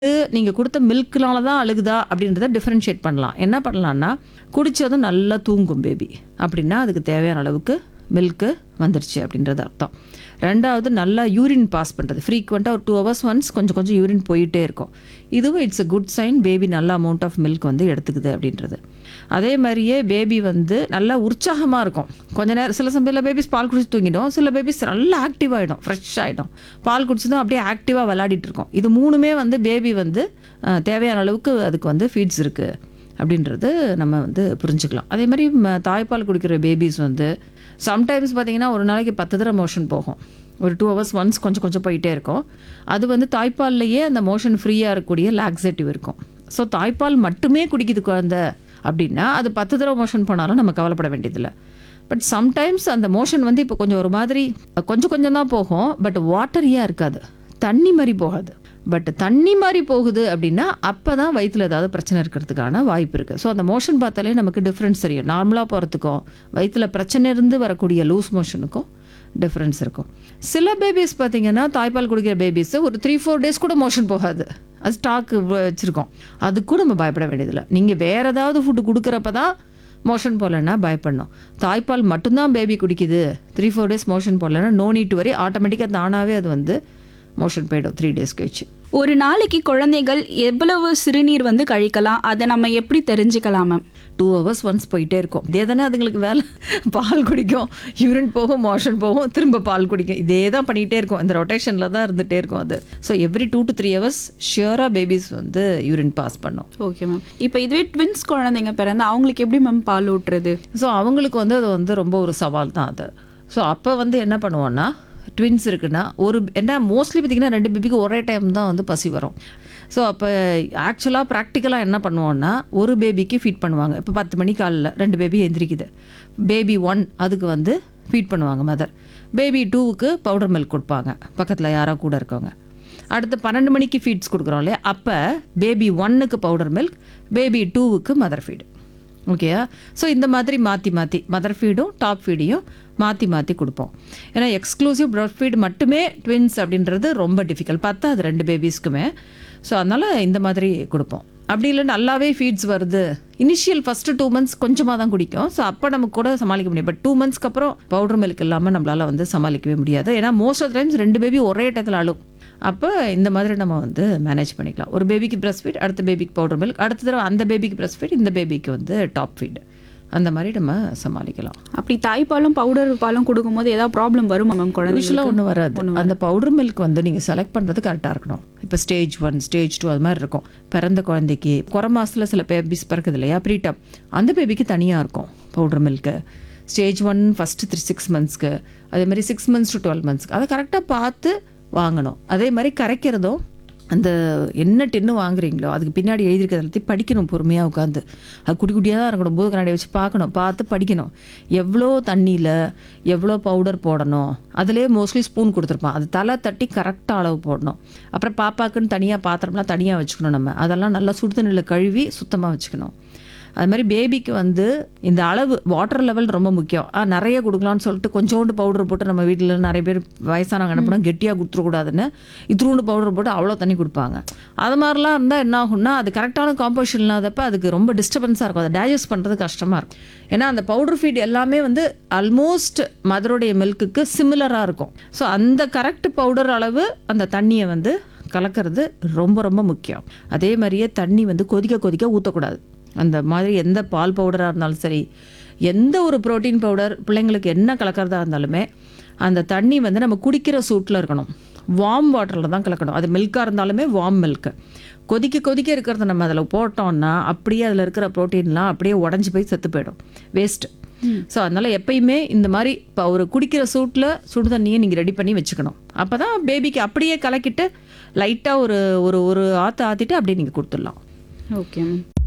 நீங்கள் கொடுத்த மில்க்னால தான் அழுகுதா அப்படின்றத டிஃப்ரென்ஷியேட் பண்ணலாம் என்ன பண்ணலான்னா குடித்ததும் நல்லா தூங்கும் பேபி அப்படின்னா அதுக்கு தேவையான அளவுக்கு மில்க்கு வந்துருச்சு அப்படின்றது அர்த்தம் ரெண்டாவது நல்லா யூரின் பாஸ் பண்ணுறது ஃப்ரீக்வெண்ட்டாக ஒரு டூ ஹவர்ஸ் ஒன்ஸ் கொஞ்சம் கொஞ்சம் யூரின் போயிட்டே இருக்கும் இதுவும் it's a good sign baby நல்ல அமௌண்ட் ஆஃப் மில்க் வந்து எடுத்துக்குது அப்படின்றது அதே மாதிரியே பேபி வந்து நல்லா உற்சாகமாக இருக்கும் கொஞ்ச நேரம் சில சமயத்தில் பேபிஸ் பால் குடிச்சு தூங்கிடும் சில பேபிஸ் நல்லா ஆக்டிவ் ஆகிடும் ஃப்ரெஷ் ஆகிடும் பால் குடிச்சதும் அப்படியே ஆக்டிவாக விளையாடிட்டு இருக்கும் இது மூணுமே வந்து பேபி வந்து அஹ், தேவையான அளவுக்கு அதுக்கு வந்து ஃபீட்ஸ் இருக்குது அப்படின்றது நம்ம வந்து புரிஞ்சுக்கலாம் அதே மாதிரி ம- தாய்ப்பால் குடிக்கிற பேபிஸ் வந்து சம்டைம்ஸ் பார்த்தீங்கன்னா ஒரு நாளைக்கு பத்து தடவை மோஷன் போகும் ஒரு டூ ஹவர்ஸ் ஒன்ஸ் கொஞ்சம் கொஞ்சம் போயிட்டே இருக்கும் அது வந்து தாய்ப்பால்லையே அந்த மோஷன் ஃப்ரீயாக இருக்கக்கூடிய லாக்ஸேட்டிவ் இருக்கும் ஸோ தாய்ப்பால் மட்டுமே குடிக்குது குழந்தை அப்படின்னா அது பத்து தடவை மோஷன் போனாலும் நம்ம கவலைப்பட வேண்டியதில்லை பட் சம்டைம்ஸ் அந்த மோஷன் வந்து இப்போ கொஞ்சம் ஒரு மாதிரி கொஞ்சம் கொஞ்சம் தான் போகும் பட் வாட்டரியாக இருக்காது தண்ணி மாதிரி போகாது பட் தண்ணி மாதிரி போகுது அப்படின்னா அப்போ தான் வயிற்றில் ஏதாவது பிரச்சனை இருக்கிறதுக்கான வாய்ப்பு இருக்குது ஸோ அந்த மோஷன் பார்த்தாலே நமக்கு டிஃப்ரென்ஸ் தெரியும் நார்மலாக போகிறதுக்கும் வயிற்றில் பிரச்சனை இருந்து வரக்கூடிய லூஸ் மோஷனுக்கும் டிஃப்ரென்ஸ் இருக்கும் சில பேபிஸ் பார்த்தீங்கன்னா தாய்ப்பால் குடிக்கிற பேபிஸ் ஒரு த்ரீ ஃபோர் டேஸ் கூட மோஷன் போகாது அது ஸ்டாக் வச்சுருக்கோம் அதுக்கு கூட நம்ம பயப்பட வேண்டியதில்லை நீங்கள் வேறு ஏதாவது ஃபுட்டு கொடுக்குறப்ப தான் மோஷன் போகலன்னா பயப்படணும் தாய்ப்பால் மட்டும்தான் பேபி குடிக்குது த்ரீ ஃபோர் டேஸ் மோஷன் போகலன்னா நோ நீட் வரி ஆட்டோமேட்டிக்காக தானாகவே அது வந்து மோஷன் போயிடும் த்ரீ டேஸ் கழிச்சு ஒரு நாளைக்கு குழந்தைகள் எவ்வளவு சிறுநீர் வந்து கழிக்கலாம் அதை நம்ம எப்படி தெரிஞ்சுக்கலாம் மேம் டூ ஹவர்ஸ் ஒன்ஸ் போயிட்டே இருக்கும் இதே தானே அதுங்களுக்கு வேலை பால் குடிக்கும் யூரின் போகும் மோஷன் போகும் திரும்ப பால் குடிக்கும் இதே தான் பண்ணிகிட்டே இருக்கும் இந்த ரொட்டேஷனில் தான் இருந்துகிட்டே இருக்கும் அது so every two to three hours ஷியராக பேபிஸ் வந்து யூரின் பாஸ் பண்ணும் ஓகே மேம் இப்போ இதுவே ட்வின்ஸ் குழந்தைங்க பிறந்தா அவங்களுக்கு எப்படி மேம் பால் ஊட்டுறது ஸோ அவங்களுக்கு வந்து அது வந்து ரொம்ப ஒரு சவால் தான் அது ஸோ அப்போ வந்து என்ன பண்ணுவோன்னா ட்வின்ஸ் இருக்குன்னா ஒரு என்ன மோஸ்ட்லி பார்த்திங்கன்னா ரெண்டு பேபிக்கு ஒரே டைம் தான் வந்து பசி வரும் ஸோ அப்போ ஆக்சுவலாக ப்ராக்டிக்கலாக என்ன பண்ணுவோன்னா ஒரு பேபிக்கு ஃபீட் பண்ணுவாங்க இப்போ பத்து மணி காலையில் ரெண்டு பேபி எந்திரிக்குது பேபி ஒன் அதுக்கு வந்து ஃபீட் பண்ணுவாங்க மதர் பேபி டூவுக்கு பவுடர் மில்க் கொடுப்பாங்க பக்கத்தில் யாரோ கூட இருக்கவங்க அடுத்து பன்னெண்டு மணிக்கு ஃபீட்ஸ் கொடுக்குறோம் இல்லையா அப்போ பேபி ஒன்னுக்கு பவுடர் மில்க் பேபி டூவுக்கு மதர் ஃபீடு ஓகேயா ஸோ இந்த மாதிரி மாற்றி மாற்றி மதர் ஃபீடும் டாப் ஃபீடையும் மாற்றி மாற்றி கொடுப்போம் ஏன்னா எக்ஸ்க்ளூசிவ் ப்ரட் ஃபீட் மட்டுமே ட்வின்ஸ் அப்படின்றது ரொம்ப டிஃபிகல்ட் பார்த்தா அது ரெண்டு பேபிஸ்க்குமே ஸோ அதனால் இந்த மாதிரி கொடுப்போம் அப்படி இல்லை நல்லாவே ஃபீட்ஸ் வருது இனிஷியல் ஃபஸ்ட்டு டூ மந்த்ஸ் கொஞ்சமாக தான் குடிக்கும் ஸோ அப்போ நமக்கு கூட சமாளிக்க முடியும் பட் டூ மந்த்ஸ்க்கு அப்புறம் பவுடர் மில்க் இல்லாமல் நம்மளால் வந்து சமாளிக்கவே முடியாது ஏன்னா மோஸ்ட் ஆஃப் டைம்ஸ் ரெண்டு பேபி ஒரே இடத்துல அழும் அப்போ இந்த மாதிரி நம்ம வந்து மேனேஜ் பண்ணிக்கலாம் ஒரு பேபிக்கு பிரஸ்ட் ஃபீட் அடுத்த பேபிக்கு பவுடர் மில்க் அடுத்த தடவை அந்த பேபிக்கு பிரஸ்ட் ஃபீட் இந்த பேபிக்கு வந்து டாப் ஃபீட் அந்த மாதிரி நம்ம சமாளிக்கலாம் அப்படி தாய்ப்பாலும் பவுடர் பாலும் கொடுக்கும்போது ஏதாவது ப்ராப்ளம் வருமா மேம் குழந்தைங்களுக்கு யூஸ்வலாக ஒன்றும் வராது அந்த பவுடர் மில்க் வந்து நீங்கள் செலக்ட் பண்ணுறது கரெக்டாக இருக்கணும் இப்போ ஸ்டேஜ் ஒன் ஸ்டேஜ் டூ அது மாதிரி இருக்கும் பிறந்த குழந்தைக்கு குறை மாசத்துல சில பேபிஸ் பிறக்குது இல்லையா ப்ரீடம் அந்த பேபிக்கு தனியாக இருக்கும் பவுடர் மில்க்கு stage one first three six மந்த்ஸ்க்கு அதே மாதிரி சிக்ஸ் மந்த்ஸ் டு டுவெல் மந்த்ஸ்க்கு அதை கரெக்டாக பார்த்து வாங்கணும் அதே மாதிரி கரைக்கிறதும் அந்த என்ன டென்னு வாங்குறீங்களோ அதுக்கு பின்னாடி எழுதியிருக்கிறது எல்லாத்தையும் படிக்கணும் பொறுமையாக உட்காந்து அது குட்டி குட்டியாக தான் இருக்கணும் போது கண்ணாடி வச்சு பார்க்கணும் பார்த்து படிக்கணும் எவ்வளோ தண்ணியில் எவ்வளோ பவுடர் போடணும் அதிலே மோஸ்ட்லி ஸ்பூன் கொடுத்துருப்பான் அது தலை தட்டி கரெக்டாக அளவு போடணும் அப்புறம் பாப்பாக்குன்னு தனியாக பாத்திரம்லாம் தனியாக வச்சுக்கணும் நம்ம அதெல்லாம் நல்லா சுடு தண்ணியில் கழுவி சுத்தமாக வச்சுக்கணும் அது மாதிரி பேபிக்கு வந்து இந்த அளவு வாட்டர் லெவல் ரொம்ப முக்கியம் ஆ நிறைய கொடுக்கலாம்னு சொல்லிட்டு கொஞ்சோண்டு பவுடர் போட்டு நம்ம வீட்டில் நிறைய பேர் வயசானவங்க என்ன பண்ணால் கெட்டியாக கொடுத்துடக்கூடாதுன்னு இத்திரூண்டு பவுடர் போட்டு அவ்வளோ தண்ணி கொடுப்பாங்க அது மாதிரிலாம் இருந்தால் என்ன ஆகும்னா அது கரெக்டான காம்போசிஷன் இல்லாதப்ப அதுக்கு ரொம்ப டிஸ்டர்பன்ஸாக இருக்கும் அதை டைஜஸ்ட் பண்ணுறது கஷ்டமாக இருக்கும் ஏன்னா அந்த பவுடர் ஃபீட் எல்லாமே வந்து ஆல்மோஸ்ட் மதருடைய மில்க்குக்கு சிமிலராக இருக்கும் ஸோ அந்த கரெக்ட் பவுடர் அளவு அந்த தண்ணியை வந்து கலக்கிறது ரொம்ப ரொம்ப முக்கியம் அதே மாதிரியே தண்ணி வந்து கொதிக்க கொதிக்க ஊற்றக்கூடாது அந்த மாதிரி எந்த பால் பவுடராக இருந்தாலும் சரி எந்த ஒரு புரோட்டீன் பவுடர் பிள்ளைங்களுக்கு என்ன கலக்கிறதா இருந்தாலுமே அந்த தண்ணி வந்து நம்ம குடிக்கிற சூட்டில் இருக்கணும் வார்ம் வாட்டரில் தான் கலக்கணும் அது மில்காக இருந்தாலுமே வார்ம் மில்க்கு கொதிக்க கொதிக்க இருக்கிறத நம்ம அதில் போட்டோம்னா அப்படியே அதில் இருக்கிற ப்ரோட்டீன்லாம் அப்படியே உடஞ்சி போய் செத்து போயிடும் வேஸ்ட்டு ஸோ அதனால் எப்பயுமே இந்த மாதிரி இப்போ ஒரு குடிக்கிற சூட்டில் சுடு தண்ணியை நீங்கள் ரெடி பண்ணி வச்சுக்கணும் அப்போ தான் பேபிக்கு அப்படியே கலக்கிட்டு லைட்டாக ஒரு ஒரு ஒரு ஆற்று ஆற்றிட்டு அப்படியே நீங்கள் கொடுத்துடலாம் ஓகே மேம்